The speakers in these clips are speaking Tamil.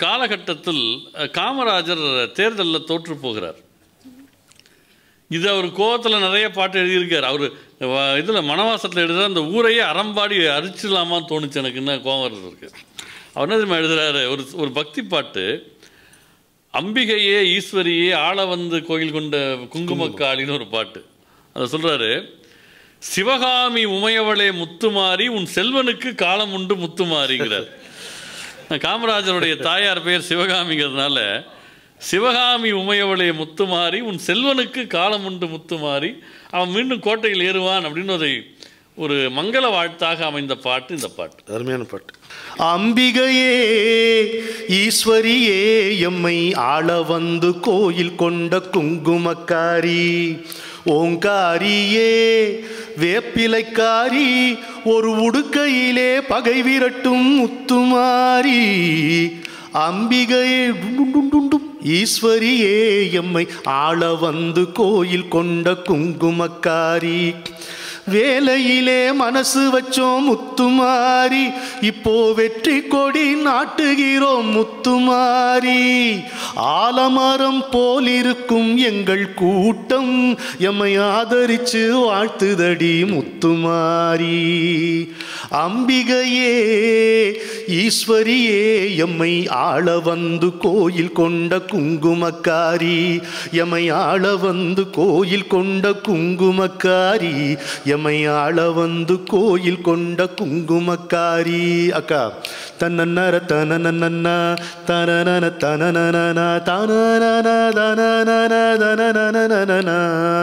காலகட்டத்தில் அஹ், காமராஜர் தேர்தலில் தோற்று போகிறார் இது அவர் கோவத்தில் நிறைய பாட்டு எழுதியிருக்கார் அவர் இதில் மனவாசத்தில் எழுதுகிற அந்த ஊரையே அறம்பாடி அரிச்சிடலாமான்னு தோணுச்சு எனக்குன்னு கோவம் வருது இருக்கு அவர் என்ன தெரியுமா எழுதுறாரு ஒரு ஒரு பக்தி பாட்டு அம்பிகையே ஈஸ்வரியே ஆள வந்து கோயில் கொண்ட குங்குமக்காளின்னு ஒரு பாட்டு அதை சொல்றாரு சிவகாமி உமையவளே முத்துமாரி உன் செல்வனுக்கு காலம் உண்டு முத்துமாரிங்கிறார் காமராஜருடைய தாயார் பெயர் சிவகாமிங்கிறதுனால சிவகாமி உமையவளே முத்துமாரி உன் செல்வனுக்கு காலம் உண்டு முத்துமாரி அவன் மீண்டும் கோட்டையில் ஏறுவான் அப்படின்னு ஒரு ஒரு மங்கள வாழ்த்தாக அமைந்த பாட்டு இந்த பாட்டு அருமையான பாட்டு அம்பிகையே ஈஸ்வரியே எம்மை ஆள வந்து கோயில் கொண்ட குங்குமக்காரி ஓங்காரியே வேப்பிலைக்காரி ஒரு உடுக்கையிலே பகை விரட்டும் முத்துமாரி அம்பிகையே டும் டும் டும் டும். ஈஸ்வரியே எம்மை ஆள வந்து கோயில் கொண்ட குங்குமக்காரி வேலையிலே மனசு வச்சோம் முத்துமாரி இப்போ வெற்றி கொடி நாட்டுகிறோம் முத்துமாரி ஆலமரம் போலிருக்கும் எங்கள் கூட்டம் எம்மை ஆதரிச்சு வாழ்த்துதடி முத்துமாரி அம்பிகையே ஈஸ்வரியே எம்மை ஆள வந்து கோயில் கொண்ட குங்குமக்காரி எம்மை ஆள வந்து கோயில் கொண்ட குங்குமக்காரி எம்மை ஆள வந்து கோயில் கொண்ட குங்குமக்காரி அக்கா தன்னர தனநன்ன தனநன தனநன தனநன தனநன தனநன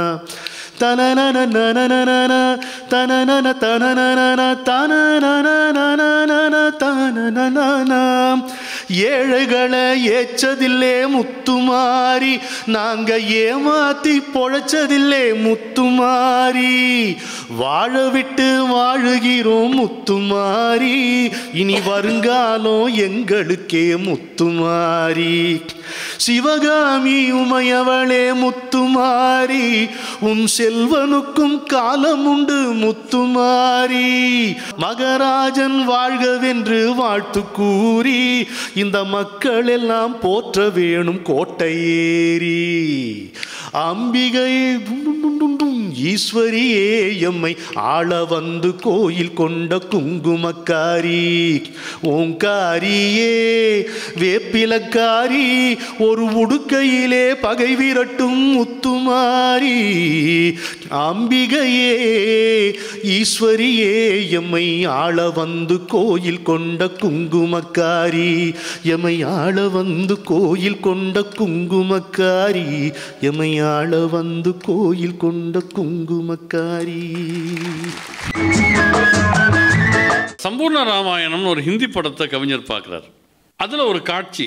தனநன தனநன தனநன தனநன தனநன ஏழைகளை ஏச்சதில்லே முத்துமாரி நாங்க ஏமாத்தி பொழைச்சதில்லே முத்துமாரி வாழ விட்டு வாழுகிறோம் முத்துமாரி இனி வருங்காலம் எங்களுக்கே முத்துமாரி சிவகாமி உமையவளே முத்துமாரி உன் செல்வனுக்கும் காலம் உண்டு முத்துமாரி மகராஜன் வாழ்கவென்று வாழ்த்து கூறி இந்த மக்கள் எல்லாம் போற்ற வேணும் கோட்டையேறி அம்பிகை டும் டும் டும் டும் டும். ஈஸ்வரியே எம்மை ஆள வந்து கோயில் கொண்ட குங்குமக்காரி ஓங்காரியே வேப்பிலக்காரி ஒரு உடுக்கையிலே பகை விரட்டும் முத்துமாரி அம்பிகையே ஈஸ்வரியே எம்மை ஆள வந்து கோயில் கொண்ட குங்குமக்காரி எம்மை ஆள வந்து கோயில் கொண்ட குங்குமக்காரி எம்மை ஆள வந்து கோயில் கொண்ட குங்குமக்காரி சம்பூர்ண ராமாயணம்னு ஒரு ஹிந்தி படத்தை கவிஞர் பார்க்குறார் அதில் ஒரு காட்சி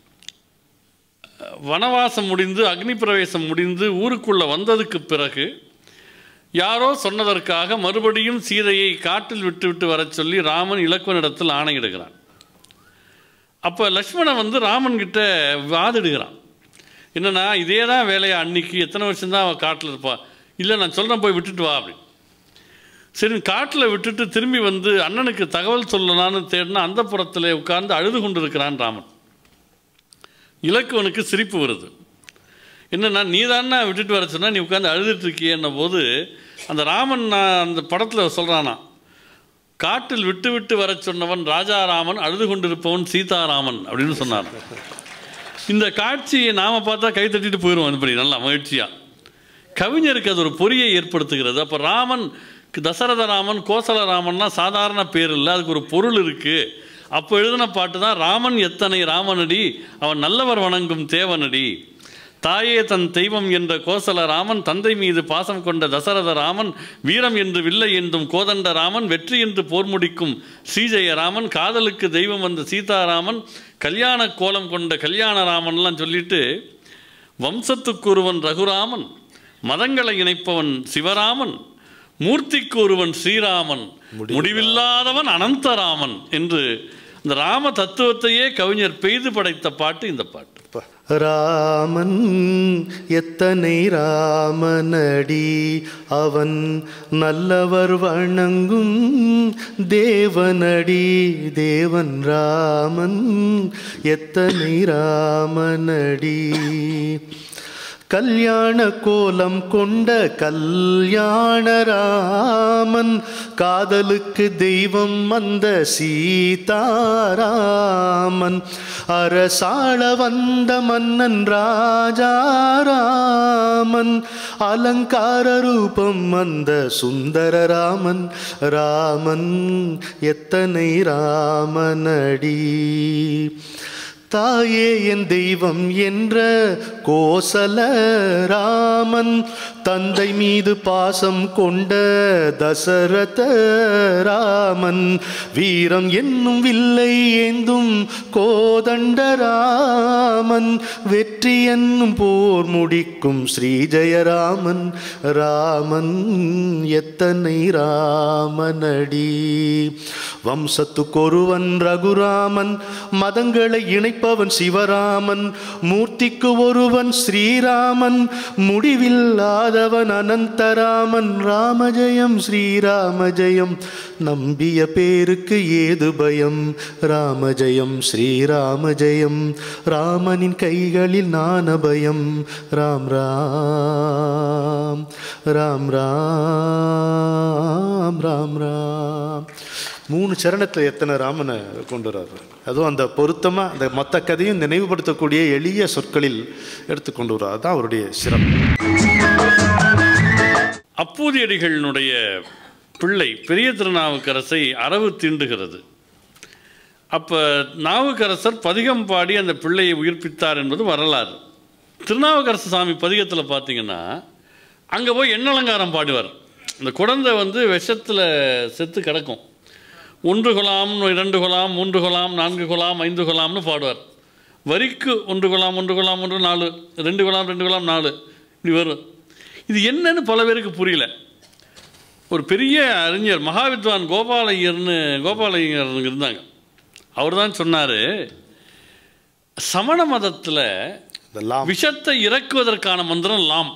வனவாசம் முடிந்து அக்னி பிரவேசம் முடிந்து ஊருக்குள்ளே வந்ததுக்கு பிறகு யாரோ சொன்னதற்காக மறுபடியும் சீதையை காட்டில் விட்டு விட்டு வரச் சொல்லி ராமன் இலக்குவனிடத்தில் ஆணையிடுகிறான் அப்போ லக்ஷ்மணன் வந்து ராமன் கிட்ட வாதிடுகிறான் என்னன்னா இதே தான் வேலையா அன்னைக்கு எத்தனை வருஷம்தான் அவன் காட்டில் இருப்பா இல்லை நான் சொல்கிறேன் போய் விட்டுட்டு வா அப்படி சரி காட்டில் விட்டுட்டு திரும்பி வந்து அண்ணனுக்கு தகவல் சொல்லலான்னு தேடினா அந்த புறத்தில் உட்கார்ந்து அழுது கொண்டிருக்கிறான் ராமன் இலக்குவனுக்கு சிரிப்பு வருது என்னன்னா நீ தானே விட்டுட்டு வர சொன்னா நீ உட்காந்து அழுதுட்டு இருக்கியன்ன போது அந்த ராமன் நான் அந்த படத்தில் சொல்கிறானா காட்டில் விட்டு விட்டு வரச் சொன்னவன் ராஜாராமன் அழுது கொண்டிருப்பவன் சீதாராமன் அப்படின்னு சொன்னான் இந்த காட்சியை நாம் பார்த்தா கை தட்டிட்டு போயிடுவோம் இப்படி நல்லா மகிழ்ச்சியாக கவிஞருக்கு அது ஒரு பொறியை ஏற்படுத்துகிறது அப்போ ராமன் தசரத ராமன் கோசல ராமன்னா சாதாரண பேர் இல்லை அதுக்கு ஒரு பொருள் இருக்குது அப்போ எழுதின பாட்டு தான் ராமன் எத்தனை ராமனடி அவன் நல்லவர் வணங்கும் தேவனடி தாயே தன் தெய்வம் என்ற கோசல ராமன் தந்தை மீது பாசம் கொண்ட தசரத ராமன் வீரம் என்று வில்லை என்றும் கோதண்ட ராமன் வெற்றி என்று போர் முடிக்கும் ஸ்ரீஜெய ராமன் காதலுக்கு தெய்வம் வந்த சீதாராமன் கல்யாண கோலம் கொண்ட கல்யாண ராமன்லாம் சொல்லிட்டு வம்சத்துக்கு ஒருவன் ரகுராமன் மதங்களை இணைப்பவன் சிவராமன் மூர்த்திக்கு ஒருவன் ஸ்ரீராமன் முடிவில்லாதவன் அனந்தராமன் என்று இந்த ராம தத்துவத்தையே கவிஞர் பெய்து படைத்த பாட்டு இந்த பாட்டு ராமன் எத்தனை ராமனடி அவன் நல்லவர் வணங்கும் தேவனடி தேவன் ராமன் எத்தனை ராமனடி கல்யாண கோலம் கொண்ட கல்யாண ராமன் காதலுக்கு தெய்வம் அந்த சீதாராமன் அரசாள வந்த மன்னன் ராஜாராமன் அலங்கார ரூபம் அந்த சுந்தர ராமன் ராமன் எத்தனை ராமனடி தாயே என் தெய்வம் என்ற கோசல ராமன் தந்தை மீது பாசம் கொண்ட தசரத ராமன் வீரம் என்னும் வில்லை ஏந்தும் கோதண்ட ராமன் வெற்றி என்னும் போர் முடிக்கும் ஸ்ரீஜெயராமன் ராமன் எத்தனை ராமனடி வம்சத்துக்கொருவன் ரகுராமன் மதங்களை இணைப்பவன் சிவராமன் மூர்த்திக்கு ஒருவன் ஸ்ரீராமன் முடிவில்லாதவன் அனந்தராமன் ராமஜெயம் ஸ்ரீராமஜெயம் நம்பிய பேருக்கு ஏது பயம் ராமஜெயம் ஸ்ரீராமஜெயம் ராமனின் கைகளில் நான பயம் ராம் ராம் ராம் ராம் ராம் ராம் மூணு சரணத்தில் எத்தனை ராமனை கொண்டு வர்றாரு அதுவும் அந்த பொருத்தமாக அந்த மொத்த கதையும் நினைவுபடுத்தக்கூடிய எளிய சொற்களில் எடுத்து கொண்டு வர்றார் அதுதான் அவருடைய சிறப்பு அப்பூதியடிகளினுடைய பிள்ளை பெரிய திருநாவுக்கரசை அரவு தீண்டுகிறது அப்போ நாவுக்கரசர் பதிகம் பாடி அந்த பிள்ளையை உயிர்ப்பித்தார் என்பது வரலாறு திருநாவுக்கரசு சாமி பதிகத்தில் பார்த்தீங்கன்னா அங்கே போய் எண்ணலங்காரம் பாடுவார் இந்த குழந்தை வந்து விஷத்தில் செத்து கிடக்கும் ஒன்று குலாம் இரண்டு குலாம் மூன்று குலாம் நான்கு குலாம் ஐந்து குலாம்னு பாடுவார் வரிக்கு ஒன்று குலாம் ஒன்று குலாம் ஒன்று நாலு ரெண்டு குலாம் ரெண்டு குலாம் நாலு இப்படி வரும் இது என்னன்னு பல பேருக்கு புரியல ஒரு பெரிய அறிஞர் மகாவித்வான் கோபாலையர்னு கோபாலையர் இருந்தாங்க அவர் தான் சொன்னார் சமண மதத்தில் இதெல்லாம் விஷத்தை இறக்குவதற்கான மந்திரம் லாம்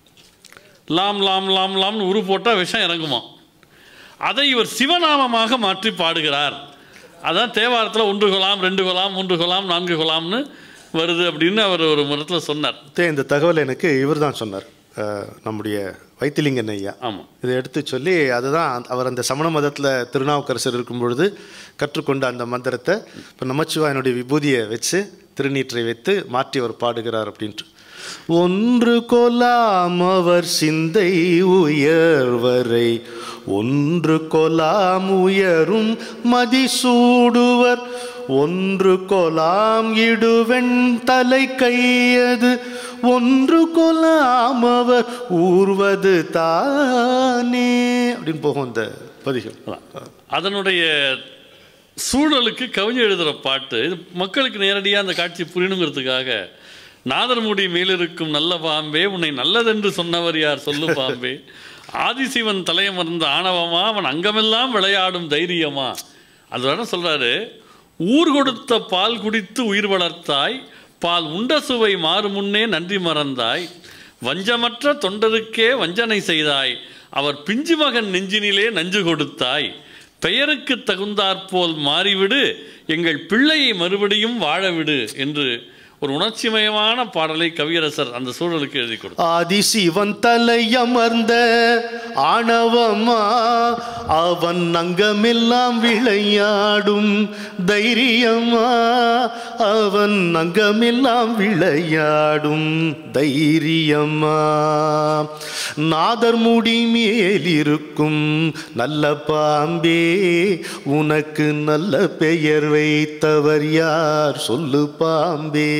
லாம் லாம் லாம் லாம்னு உரு போட்டால் விஷம் இறங்குமா அதை இவர் சிவநாமமாக மாற்றி பாடுகிறார் அதான் தேவாரத்தில் ஒன்று குலாம் ரெண்டு குலாம் மூன்று குலாம் நான்கு குலாம்னு வருது அப்படின்னு அவர் ஒரு மரத்தில் சொன்னார் இந்த தகவல் எனக்கு இவர் தான் சொன்னார் அஹ், நம்முடைய வைத்திலிங்கன் ஐயா ஆமாம் இதை எடுத்து சொல்லி அதுதான் அந்த- அவர் அந்த சமண மதத்தில் திருநாவுக்கரசர் இருக்கும் பொழுது கற்றுக்கொண்ட அந்த மந்திரத்தை இப்போ நமச்சிவாயனுடைய விபூதியை வச்சு திருநீற்றை வைத்து மாற்றி அவர் பாடுகிறார் அப்படின்ட்டு ஒன்று கொலாம் அவர் சிந்தை உயர்வரை ஒன்று கொலாம் உயரும் மதிசூடுவர் ஒன்று கொலாம் இடுவெண் தலை கையது ஒன்று கொலாம் அவர் ஊர்வது தானே அப்படின்னு போகும் இந்த பதிகம் அதான். அதனுடைய சூழலுக்கு கவிஞர் எழுதுகிற பாட்டு இது மக்களுக்கு நேரடியாக அந்த காட்சி புரியணுங்கிறதுக்காக நாதர்முடி மேலிருக்கும் நல்ல பாம்பே உன்னை நல்லதென்று சொன்னவர் யார் சொல்லு பாம்பே ஆதிசிவன் தலையமர்ந்த ஆணவமா அவன் அங்கமெல்லாம் விளையாடும் தைரியமா அது வேணா சொல்றாரு ஊர் கொடுத்த பால் குடித்து உயிர் வளர்த்தாய் பால் உண்ட சுவை மாறு முன்னே நன்றி மறந்தாய் வஞ்சமற்ற தொண்டருக்கே வஞ்சனை செய்தாய் அவர் பிஞ்சு மகன் நெஞ்சினிலே நஞ்சு கொடுத்தாய் பெயருக்கு தகுந்தாற்போல் மாறிவிடு எங்கள் பிள்ளையை மறுபடியும் வாழவிடு என்று ஒரு உணர்ச்சிமயமான பாடலை கவியரசர் அந்த சூழலுக்கு எழுதி கொடுத்தார் ஆதிசிவன் தலையமர்ந்த ஆணவமா அவன் அங்கமெல்லாம் விளையாடும் தைரியமா அவன் அங்கமெல்லாம் விளையாடும் தைரியமா நாதர் முடி மேலிருக்கும் நல்ல பாம்பே உனக்கு நல்ல பெயர் வைத்தவர் யார் சொல்லு பாம்பே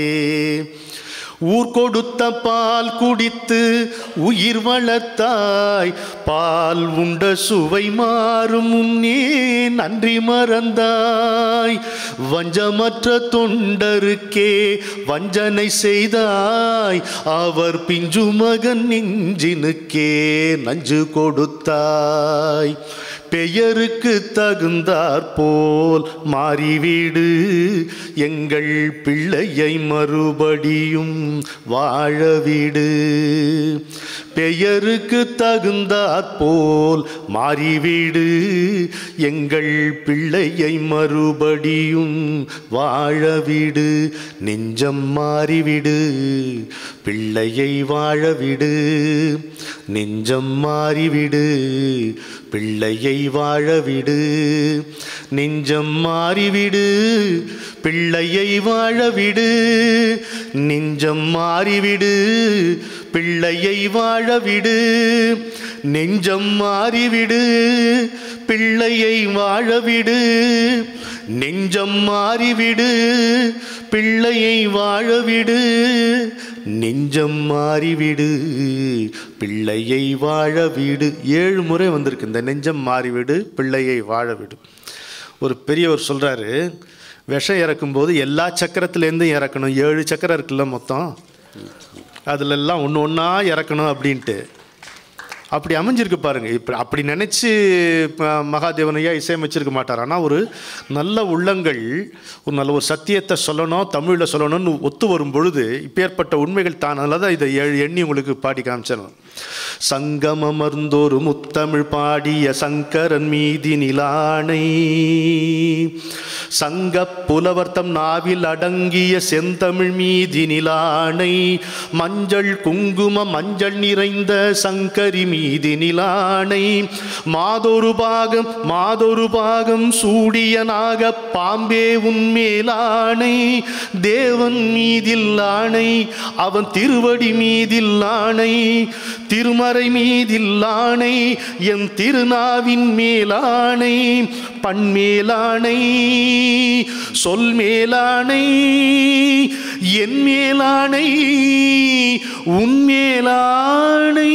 ஊர் கொடுத்த பால் குடித்து உயிர் வளர்த்தாய் பால் உண்ட சுவை மாறும் முன்னே நன்றி மறந்தாய் வஞ்சமற்ற தொண்டருக்கே வஞ்சனை செய்தாய் அவர் பிஞ்சு மகன் நெஞ்சினுக்கே நஞ்சு கொடுத்தாய் பெயருக்கு தகுந்தாற் போல் மாறிவிடு எங்கள் பிள்ளையை மறுபடியும் வாழவிடு பெயருக்கு தகுந்தாற் போல் மாறிவிடு எங்கள் பிள்ளையை மறுபடியும் வாழவிடு நெஞ்சம் மாறிவிடு பிள்ளையை வாழவிடு நெஞ்சம் மாறிவிடு பிள்ளையை வாழவிடு நெஞ்சம் மாறிவிடு பிள்ளையை வாழவிடு நெஞ்சம் மாறிவிடு பிள்ளையை வாழவிடு நெஞ்சம் மாறிவிடு பிள்ளையை வாழவிடு நெஞ்சம் மாறிவிடு பிள்ளையை வாழவிடு நெஞ்சம் மாறிவிடு பிள்ளையை வாழவிடு ஏழு முறை வந்திருக்கு இந்த நெஞ்சம் மாறிவிடு பிள்ளையை வாழவிடு ஒரு பெரியவர் சொல்கிறாரு விஷம் இறக்கும்போது எல்லா சக்கரத்துலேருந்தும் இறக்கணும் ஏழு சக்கரம் இருக்குல்ல மொத்தம் அதுலெல்லாம் ஒன்று ஒன்றா இறக்கணும் அப்படின்ட்டு அப்படி அமைஞ்சிருக்கு பாருங்க இப்போ அப்படி நினச்சி மகாதேவனையா இசையமைச்சிருக்க மாட்டார் ஆனால் ஒரு நல்ல உள்ளங்கள் ஒரு நல்ல ஒரு சத்தியத்தை சொல்லணும் தமிழில் சொல்லணும்னு ஒத்து வரும் பொழுது இப்பேற்பட்ட உண்மைகள் தான் அதனால தான் இதை எ- எண்ணி உங்களுக்கு பாடி காமிச்சிடணும் சங்கம் அமர்ந்தோரு முத்தமிழ் பாடிய சங்கரன் மீதி நிலானை சங்க புலவர்த்தம் நாவில் அடங்கிய செந்தமிழ் மீதி நிலானை மஞ்சள் குங்கும மஞ்சள் நிறைந்த சங்கரி மீதி நிலானை மாதொரு பாகம் மாதொரு பாகம் சூடிய நாக பாம்பே உன்மேலானை தேவன் மீதில் ஆணை அவன் திருவடி மீதில் ஆணை திருமறை மீதில் ஆணை என் திருநாவின் மேலானை பண்மேலானை சொல் மேலானை என் மேலானை உன் மேலானை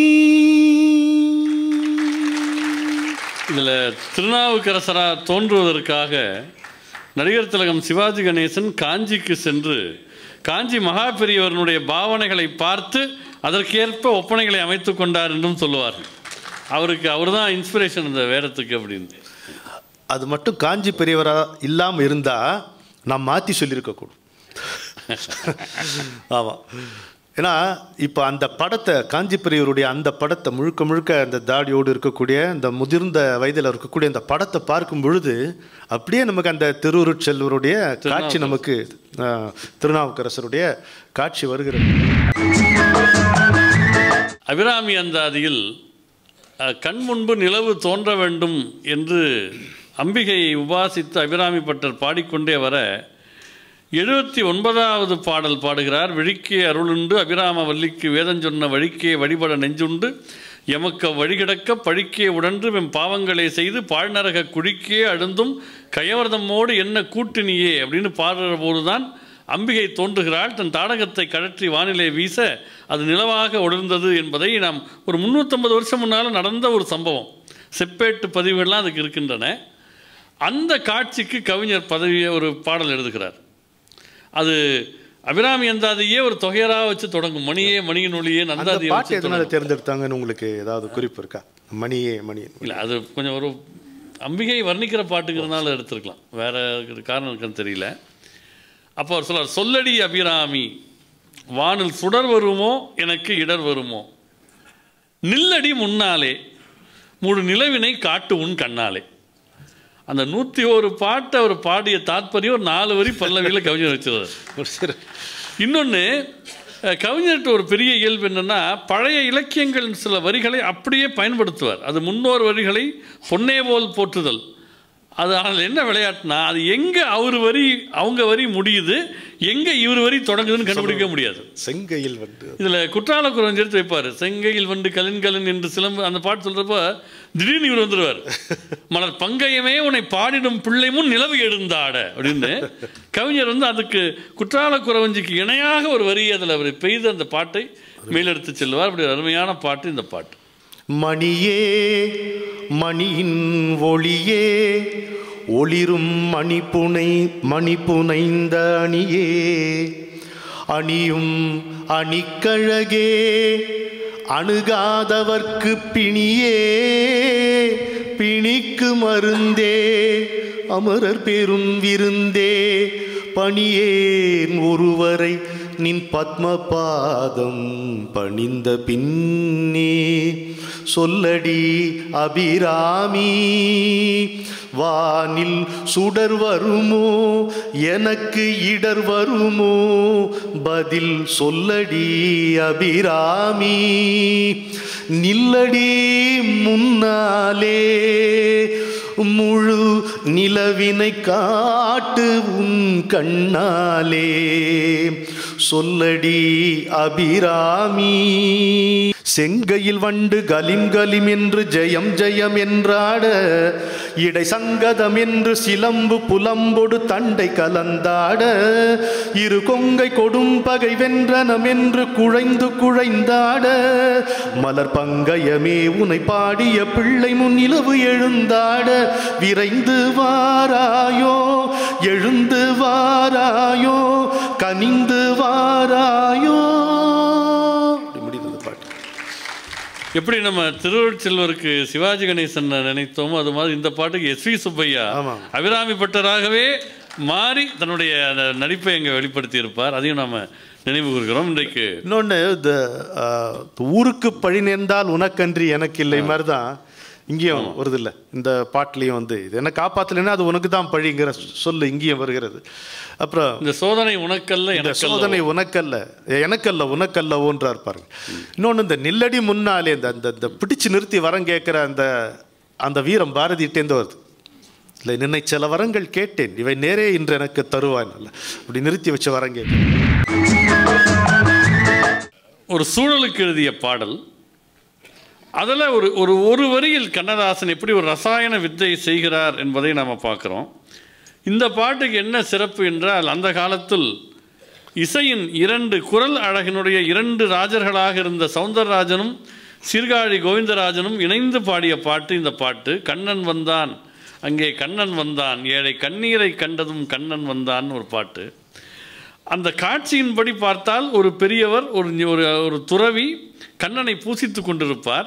இதில் திருநாவுக்கரசராக தோன்றுவதற்காக நடிகர் திலகம் சிவாஜி கணேசன் காஞ்சிக்கு சென்று காஞ்சி மகா பெரியவரனுடைய பாவனைகளை பார்த்து அதற்கேற்ப ஒப்பனைகளை அமைத்து கொண்டார் என்றும் சொல்லுவார்கள் அவருக்கு அவர் தான் இன்ஸ்பிரேஷன் இந்த வேடத்துக்கு அப்படின்னு அது மட்டும் காஞ்சி பெரியவரா இல்லாமல் இருந்தால் நான் மாற்றி சொல்லியிருக்கக்கூடும் ஆமாம் ஏன்னா இப்போ அந்த படத்தை காஞ்சி பெரியவருடைய அந்த படத்தை முழுக்க முழுக்க அந்த தாடியோடு இருக்கக்கூடிய அந்த முதிர்ந்த வயதில் இருக்கக்கூடிய அந்த படத்தை பார்க்கும் பொழுது அப்படியே நமக்கு அந்த திருவுருட்செல்வருடைய காட்சி நமக்கு ஆ, திருநாவுக்கரசருடைய காட்சி வருகிறது அபிராமி அந்தாதியில் அஹ், கண் முன்பு நிலவு தோன்ற வேண்டும் என்று அம்பிகையை உபாசித்து அபிராமி பட்டர் பாடிக்கொண்டே வர எழுபத்தி ஒன்பதாவது பாடல் பாடுகிறார் விழிக்கே அருளுண்டு அபிராம வல்லிக்கு வேதஞ்சொன்ன வழிக்கே வழிபட நெஞ்சுண்டு எமக்க வழிகிடக்க பழிக்கே உடன்று வெம் பாவங்களை செய்து பாழ்நரக குழிக்கே அழுந்தும் கயவர்தம்மோடு என்ன கூட்டினியே அப்படின்னு பாடுற போதுதான் அம்பிகை தோன்றுகிறாள் தன் தாடகத்தை கழற்றி வானிலை வீச அது நிலவாக ஒளிர்ந்தது என்பதை நாம் ஒரு முந்நூற்றம்பது வருஷம் முன்னால் நடந்த ஒரு சம்பவம் செப்பேட்டு பதிவுகள்லாம் அதுக்கு இருக்கின்றன அந்த காட்சிக்கு கவிஞர் பதவியை ஒரு பாடல் எழுதுகிறார் அது அபிராமி அந்தாதியே ஒரு தொகையராக வச்சு தொடங்கும் மணியே மணியின் ஒளியே அந்த நந்தாதியை பாட்டு வச்சு எதனால தேர்ந்தெடுத்தாங்கன்னு உங்களுக்கு ஏதாவது குறிப்பு இருக்கா மணியே மணி இல்லை அது கொஞ்சம் ஒரு அம்பிகை வர்ணிக்கிற பாட்டுங்கிறதுனால எடுத்திருக்கலாம் வேற காரணம் இருக்குன்னு தெரியல அப்போ அவர் சொல்றார் சொல்லடி அபிராமி வானில் சுடர் வருமோ எனக்கு இடர் வருமோ நில்லடி முன்னாலே மூடு நிலவினை காட்டு உன் கண்ணாலே அந்த நூற்றி ஒரு பாட்டை அவர் பாடிய தாத்பரியம் ஒரு நாலு வரி பல்லவியில் கவிஞர் வச்சிருந்தார் இன்னொன்று கவிஞர்கிட்ட ஒரு பெரிய இயல்பு என்னன்னா பழைய இலக்கியங்களின் சில வரிகளை அப்படியே பயன்படுத்துவார் அது முன்னோர் வரிகளை பொன்னே போல் போற்றுதல் அது ஆனால் என்ன விளையாட்டுனா அது எங்கே அவர் வரி அவங்க வரி முடியுது எங்கே இவர் வரி தொடங்குதுன்னு கண்டுபிடிக்க முடியாது செங்கையில் வந்து இதில் குற்றால குரவன் எடுத்து வைப்பார் செங்கையில் வந்து கலின்கலன் என்று சிலம்பு அந்த பாட்டு சொல்கிறப்ப திடீர்னு இவர் வந்துடுவார் மலர் பங்கயமே உன்னை பாடிடும் பிள்ளை முன் நிலவு எழுந்தாட அப்படின்னு கவிஞர் வந்து அதுக்கு குற்றால குறவஞ்சிக்கு இணையாக ஒரு வரி அதில் அவர் பெய்து அந்த பாட்டை மேலெடுத்து செல்வார் அப்படி ஒரு அருமையான பாட்டு இந்த பாட்டு மணியே மணியின் ஒளியே ஒளிரும் மணிப்புனை மணிப்புனைந்த அணியே அணியும் அணிக்கழகே அணுகாதவர்க்கு பிணியே பிணிக்கு மருந்தே அமரர் பெரும் விருந்தே பணியேன் ஒருவரை நின் பத்ம பாதம் பணிந்த பின்னே சொல்லடி அபிராமி வானில் சுடர் வருமோ எனக்கு இடர் வருமோ பதில் சொல்லடி அபிராமி நில்லடி முன்னாலே முழு நிலவினை காட்டு உன் கண்ணாலே சொல்லடி அபிராமி செங்கையில் வண்டு கலிம் கலிம் என்று ஜெயம் ஜெயம் என்றாட இடை சங்கதம் என்று சிலம்பு புலம்பொடு தண்டை கலந்தாட இரு கொங்கை கொடும் பகை வென்றனம் என்று குழைந்து குழைந்தாட மலர் பங்கயமே உனை பாடிய பிள்ளை முன் நிலவு எழுந்தாட விரைந்து வாராயோ எழுந்து வாராயோ கனிந்து வாராயோ இப்படி முடிந்தது பாட்டு எப்படி நம்ம திருவள்ளுவர் செல்வருக்கு சிவாஜி கணேசன் நினைத்தோமோ அது மாதிரி இந்த பாட்டுக்கு எஸ் வி சுப்பையா ஆமாம். அபிராமி பட்டராகவே மாறி தன்னுடைய அந்த நடிப்பை இங்கே வெளிப்படுத்தி இருப்பார் அதையும் நாம நினைவு கூறுகிறோம் இன்றைக்கு இன்னொன்று இந்த ஆஹ், ஊருக்கு பழி நேர்ந்தால் உனக்கன்றி எனக்கு இல்லை மாதிரி தான் இங்கேயும் வருது இல்லை இந்த பாட்டுலேயும் வந்து இது என்ன காப்பாற்றலைன்னா அது உனக்கு தான் பழிங்கிற சொல்லு இங்கேயும் வருகிறது அப்புறம் இந்த சோதனை உனக்கல்ல இந்த எனக்கல்ல சோதனை உனக்கல்ல எனக்கல்ல உனக்கல்லவோன்றார் பாருங்க இன்னொன்று இந்த நில்லடி முன்னாலே இந்த அந்த இந்த பிடிச்சு நிறுத்தி வரம் கேட்குற அந்த அந்த வீரம் பாரதியிட்டேந்து வருது இல்லை நின்னை சில வரங்கள் கேட்டேன் இவை நேரே இன்று எனக்கு தருவான் அல்ல இப்படி நிறுத்தி வச்ச வரம் கேட்கிறேன் ஒரு சூழலுக்கு எழுதிய பாடல் அதில் ஒரு ஒரு ஒரு வரியில் கண்ணதாசன் எப்படி ஒரு ரசாயன வித்தை செய்கிறார் என்பதை நாம் பார்க்குறோம் இந்த பாட்டுக்கு என்ன சிறப்பு என்றால் அந்த காலத்தில் இசையின் இரண்டு குரல் அழகினுடைய இரண்டு ராஜர்களாக இருந்த சௌந்தரராஜனும் சீர்காழி கோவிந்தராஜனும் இணைந்து பாடிய பாட்டு இந்த பாட்டு கண்ணன் வந்தான் அங்கே கண்ணன் வந்தான் ஏழை கண்ணீரை கண்டதும் கண்ணன் வந்தான் ஒரு பாட்டு அந்த காட்சியின்படி பார்த்தால் ஒரு பெரியவர் ஒரு ஒரு ஒரு துறவி கண்ணனை பூசித்து கொண்டிருப்பார்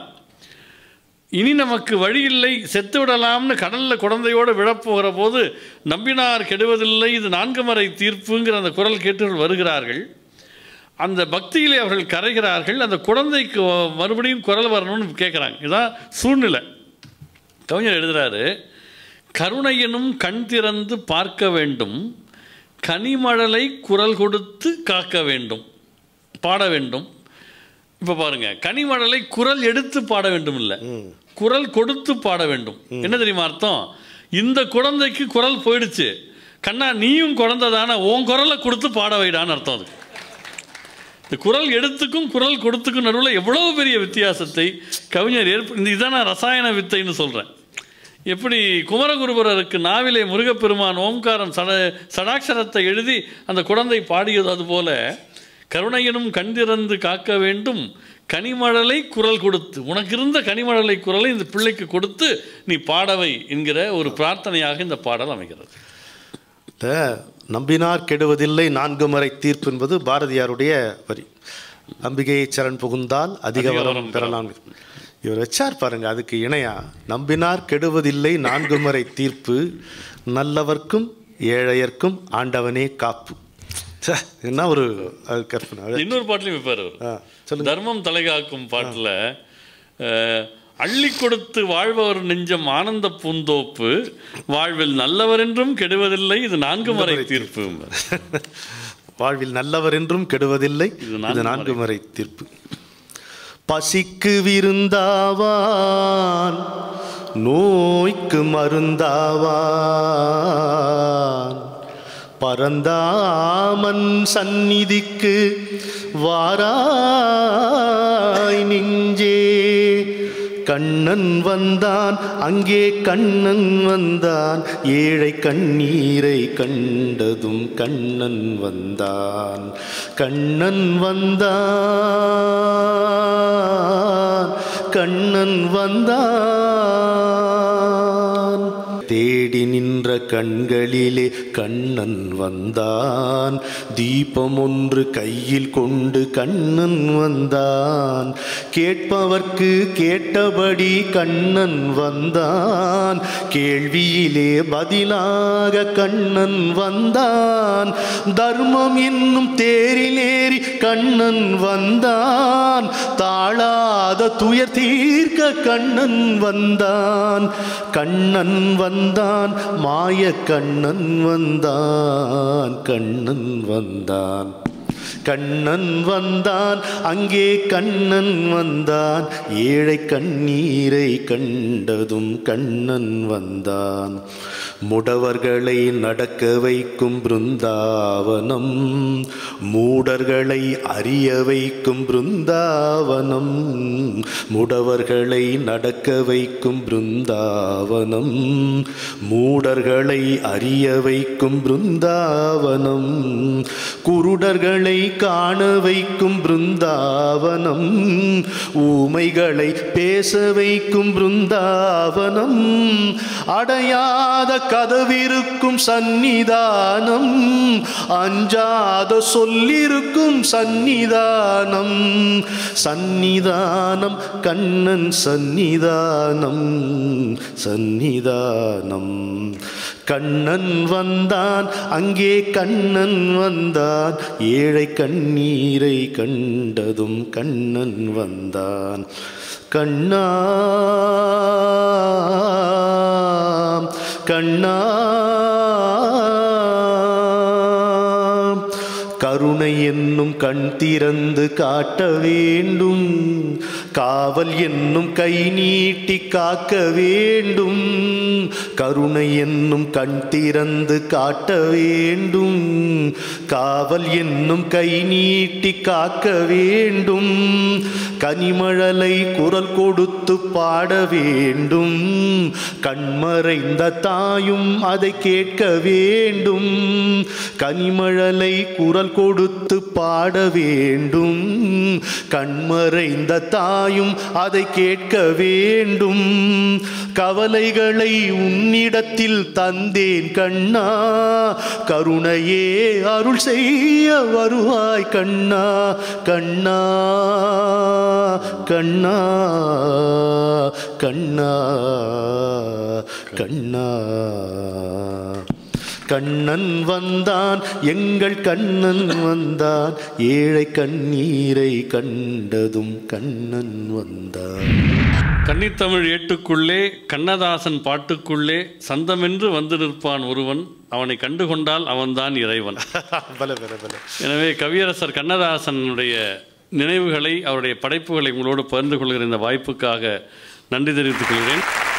இனி நமக்கு வழி இல்லை செத்து விடலாம்னு கடலில் குழந்தையோடு விழப்போகிற போது நம்பினார் கெடுவதில்லை இது நான்கு மறை தீர்ப்புங்கிற அந்த குரல் கேட்டு வருகிறார்கள் அந்த பக்தியிலே அவர்கள் கரைகிறார்கள் அந்த குழந்தைக்கு மறுபடியும் குரல் வரணும்னு கேட்குறாங்க இதுதான் சூழ்நிலை கவிஞர் எழுதுகிறாரு கருணையெனும் கண் திறந்து பார்க்க வேண்டும் கனிமழலை குரல் கொடுத்து காக்க வேண்டும் பாட வேண்டும் இப்போ பாருங்க கனிமழலை குரல் எடுத்து பாட வேண்டும் இல்லை குரல் கொடுத்து பாட வேண்டும் என்ன தெரியுமா அர்த்தம் இந்த குழந்தைக்கு குரல் போயிடுச்சு கண்ணா நீயும் குழந்தை தானே உன் குரலை கொடுத்து பாட வைடான்னு அர்த்தம் அது இந்த குரல் எடுத்துக்கும் குரல் கொடுத்துக்கும் நடுவில் எவ்வளவு பெரிய வித்தியாசத்தை கவிஞர் ஏற்ப இந்த இதான் நான் ரசாயன வித்தைன்னு சொல்கிறேன் எப்படி குமரகுருபரருக்கு நாவிலே முருகப்பெருமான் ஓம்காரம் சட சடாட்சரத்தை எழுதி அந்த குழந்தை பாடியது அதுபோல கருணையனும் கண்டிறந்து காக்க வேண்டும் கனிமழலை குரல் கொடுத்து உனக்கு இருந்த கனிமழலை குரலை இந்த பிள்ளைக்கு கொடுத்து நீ பாடவை என்கிற ஒரு பிரார்த்தனையாக இந்த பாடல் அமைகிறது இந்த நம்பினார் கெடுவதில்லை நான்கு முறை தீர்ப்பு என்பது பாரதியாருடைய வரி அம்பிகையை சரண் புகுந்தால் அதிக அதிக வரம் வரம் பெறலாம் இவர் வச்சார் பாருங்க அதுக்கு இணையா நம்பினார் கெடுவதில்லை நான்கு முறை தீர்ப்பு நல்லவர்க்கும் ஏழையர்க்கும் ஆண்டவனே காப்பு ச்சே, என்ன ஒரு அது கற்பனை இன்னொரு பாட்டிலையும் வைப்பார் அவர் ஆ, சொல்லுங்க தர்மம் தலைகாக்கும் பாட்டில் அள்ளி கொடுத்து வாழ்பவர் நெஞ்சம் ஆனந்த பூந்தோப்பு வாழ்வில் நல்லவர் என்றும் கெடுவதில்லை இது நான்கு முறை தீர்ப்பு வாழ்வில் நல்லவர் என்றும் கெடுவதில்லை இது இது நான்கு நான்கு முறை தீர்ப்பு பசிக்கு விருந்தாவான் நோய்க்கு மருந்தாவான் பரந்தாமன் சந்நிதிக்கு வாராய் நெஞ்சே கண்ணன் வந்தான் அங்கே கண்ணன் வந்தான் ஏழை கண்ணீரை கண்டதும் கண்ணன் வந்தான் கண்ணன் வந்தான் கண்ணன் வந்தான் தேடி நின்ற கண்களிலே கண்ணன் வந்தான் தீபம் ஒன்று கையில் கொண்டு கண்ணன் வந்தான் கேட்பவர்க்கு கேட்டபடி கண்ணன் வந்தான் கேள்வியிலே பதிலாக கண்ணன் வந்தான் தர்மம் என்னும் தேரிலேறி கண்ணன் வந்தான் தாழாத துயர் தீர்க்க கண்ணன் வந்தான் கண்ணன் வந்தான் மாய கண்ணன் வந்தான் கண்ணன் வந்தான் கண்ணன் வந்தான் அங்கே கண்ணன் வந்தான் ஏழை கண்ணீரை கண்டதும் கண்ணன் வந்தான் முடவர்களை நடக்க வைக்கும் பிருந்தாவனம் மூடர்களை அறிய வைக்கும் பிருந்தாவனம் முடவர்களை நடக்க வைக்கும் பிருந்தாவனம் மூடர்களை அறிய வைக்கும் பிருந்தாவனம் குருடர்களை காண வைக்கும் பிருந்தாவனம் ஊமைகளை பேச வைக்கும் பிருந்தாவனம் அடையாத கதவிருக்கும் சந்நிதானம் அஞ்சாத சொல்லிருக்கும் சந்நிதானம் சந்நிதானம் கண்ணன் சந்நிதானம் சந்நிதானம் கண்ணன் வந்தான் அங்கே கண்ணன் வந்தான் ஏழை கண்ணீரை கண்டதும் கண்ணன் வந்தான் கண்ணா கண்ணா கருணை என்னும் கண் திறந்து காட்ட வேண்டும் காவல் என்னும் கை நீட்டி காக்க வேண்டும் கருணை என்னும் கண் திறந்து காட்ட வேண்டும் காவல் என்னும் கை நீட்டி காக்க வேண்டும் கனிமழலை குரல் கொடுத்து பாட வேண்டும் கண்மறைந்த தாயும் அதை கேட்க வேண்டும் கனிமழலை குரல் கொடுத்து பாட வேண்டும் கண்மறைந்த தாயும் அதை கேட்க வேண்டும் கவலைகளை உன்னிடத்தில் தந்தேன் கண்ணா கருணையே அருள் செய்ய வருவாய் கண்ணா கண்ணா கண்ணா கண்ணா கண்ணா கண்ணன் வந்தான் எங்கள் கண்ணன் வந்தான் ஏழை கண்ணீரை கண்டதும் கண்ணன் வந்தான் கன்னித்தமிழ் ஏட்டுக்குள்ளே கண்ணதாசன் பாட்டுக்குள்ளே சந்தமென்று வந்து நிற்பான் ஒருவன் அவனை கண்டுகொண்டால் அவன்தான் இறைவன் பல பல பல எனவே கவியரசர் கண்ணதாசனுடைய நினைவுகளை அவருடைய படைப்புகளை உங்களோடு பகிர்ந்து கொள்கிற இந்த வாய்ப்புக்காக நன்றி தெரிவித்துக் கொள்கிறேன்